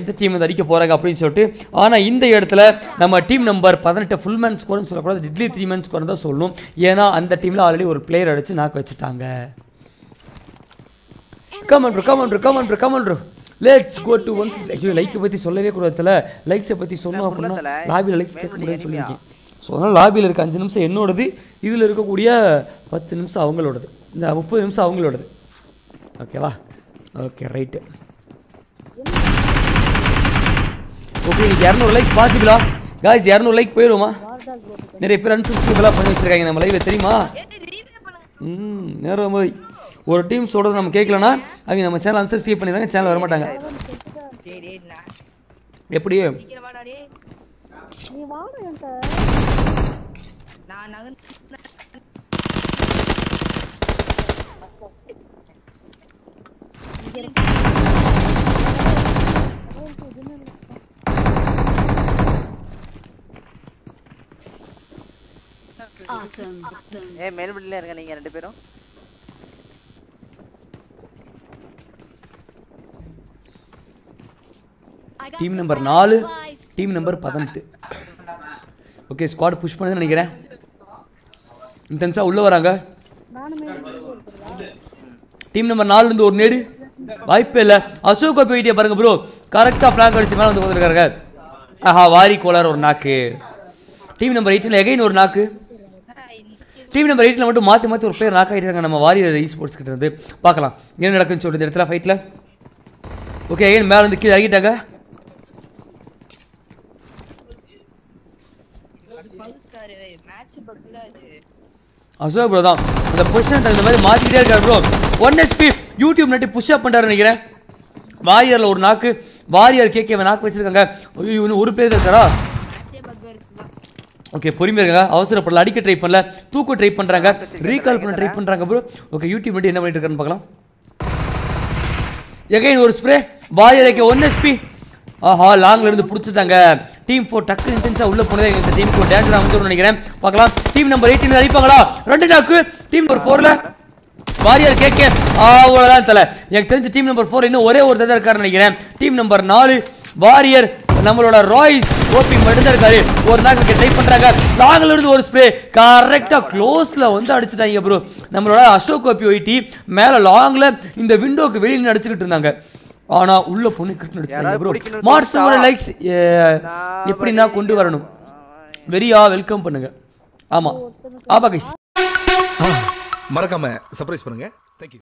எந்த டீம் வந்து அடிக்க போகிறாங்க அப்படின்னு சொல்லிட்டு ஆனால் இந்த இடத்துல நம்ம டீம் நம்பர் பதினெட்டு ஃபுல் மேன் ஸ்கோர்னு சொல்லக்கூடாது டிட்லி த்ரீ மேன் ஸ்கோர் தான் சொல்லணும் ஏன்னா அந்த டீமில் ஆல்ரெடி ஒரு பிளேயர் அடித்து நாக்கு வச்சுட்டாங்க come on bro come on bro come on bro come on bro let's go to one ஐயோ லைக்கை பற்றி சொல்லவே கூடாதுல லைக்ஸை பற்றி சொன்னோம் அப்படின்னா லாபியில் லைக்ஸ் கேட்க முடியும்னு சொல்லியிருக்கேன் ஸோ அதனால் லாபியில் இருக்க அஞ்சு நிமிஷம் என்னோடது இதில் இருக்கக்கூடிய பத்து நிமிஷம் அவங்களோடது இந்த முப்பது நிமிஷம் அவங்களோடது ஓகேவா ஓகே ரைட்டு ஓகே இன்னைக்கு இரநூறு லைக் பாசிபிளா காய்ஸ் இரநூறு லைக் போயிடுமா நிறைய பேர் அன்சப்ஸ்கிரைபெல்லாம் பண்ணி வச்சிருக்காங்க நம்ம லைவ்ல தெரியுமா ம் நேரம் மாதிரி ஒரு டீம் சொல்கிறது நம்ம கேட்கலனா அவங்க நம்ம சேனல் அன்சப்ஸ்கிரைப் பண்ணிடுறாங்க சேனல் வரமாட்டாங்க டேய் டேய் நான் எப்படி சீக்கிரம் வாடா டேய் நீ வாடா என்கிட்ட நான் நகன் Awesome. awesome. ஏ மேல்படியில் இருங்க நீங்க ரெண்டு பேரும் I got team some number நாலு supplies. டீம் நம்பர் பதினெட்டு ஓகே ஸ்குவாட் புஷ் பண்ணுதுன்னு நினைக்கிறேன் இன்டென்ஸாக உள்ளே வராங்க நானுமே இருக்கிறதா டீம் நம்பர் நாலுலேருந்து ஒரு நேடு வாய்ப்பே இல்லை அசோக் கோப்பை வெயிட்டியை பாருங்க ப்ரோ கரெக்டாக ஃப்ளாக் அடிச்சு மேலே வந்து வந்துருக்காருங்க ஆஹா வாரி கோளார் ஒரு நாக்கு டீம் நம்பர் எயிட்டில் எகைன் ஒரு நாக்கு டீம் நம்பர் எயிட்டில் மட்டும் மாற்றி மாற்றி ஒரு பேர் நாக் ஆகிட்டாங்க நம்ம வாரியர் இ ஸ்போர்ட்ஸ் கிட்ட இருந்து பார்க்கலாம் என்ன நடக்குன்னு சொல்லிட்டு இந்த இடத்துல ஃபைட்டில் ஓகே எகைன் மேலே வந்து கீழே இறங்கிட்டாங்க பவுஸ்டார் மேட்ச் பக்ல அது அசோக் ப்ரோ தான் அந்த பொசிஷன் தகுந்த மாதிரி மாற்றிக்கிட்டே இருக்காரு ப்ரோ ஒன் எஸ்பி யூடியூப் நட்டு புஷ் அப் பண்ணுறாரு நினைக்கிறேன் வாரியரில் ஒரு நாக்கு வாரியர் கேட்க நாக்கு வச்சிருக்காங்க ஐயோ இன்னும் ஒரு பேர் இருக்காரா மேட்சே பக் இருக்குமா ஓகே பொறுமையாக இருக்காங்க அவசரப்படல அடிக்க ட்ரை பண்ணல தூக்க ட்ரை பண்ணுறாங்க ரீகால் பண்ண ட்ரை பண்ணுறாங்க ப்ரோ ஓகே யூடியூப் நட்டு என்ன பண்ணிட்டு இருக்காருன்னு பார்க்கலாம் எகைன் ஒரு ஸ்ப்ரே வாரியரைக்கு ஒன் எஸ்பி ஆஹா லாங்ல இருந்து பிடிச்சிட்டாங்க டீம் ஃபோர் டக்கு இன்டென்ஸா உள்ள போனதே எங்க டீம் ஃபோர் டேஞ்சர் அமைஞ்சிரும் நினைக்கிறேன் பார்க்கலாம் டீம் நம்பர் எயிட்டீன் அடிப்பாங்களா ரெண்டு நாக்கு டீம் நம்பர் ஃபோர்ல வாரியர் கேட்க அவ்வளோதான் தலை எனக்கு தெரிஞ்ச டீம் நம்பர் ஃபோர் இன்னும் ஒரே ஒரு தான் இருக்காருன்னு நினைக்கிறேன் டீம் நம்பர் நாலு வாரியர் நம்மளோட ராய்ஸ் ஓபி மட்டும்தான் இருக்காரு ஒரு நாள் ட்ரை பண்றாங்க லாங்ல இருந்து ஒரு ஸ்ப்ரே கரெக்டா க்ளோஸ்ல வந்து அடிச்சிட்டாங்க ப்ரோ நம்மளோட அசோக் ஓபி ஒயிட்டி மேல லாங்ல இந்த விண்டோக்கு வெளியில அடிச்சுக்கிட்டு இருந்தாங்க ஆனா உள்ள பொண்ணு கிட்ட நடிச்சாங்க யாராவது ப்ரோ பிடிக்கணும்னு மார்ஸோட தோணுச்சா? லைக்ஸ் எப்படின்னா கொண்டு வரணும் வெரியா வெல்கம் பண்ணுங்க ஆமா ஆபா கைஸ் மறக்காம சர்ப்ரைஸ் பண்ணுங்க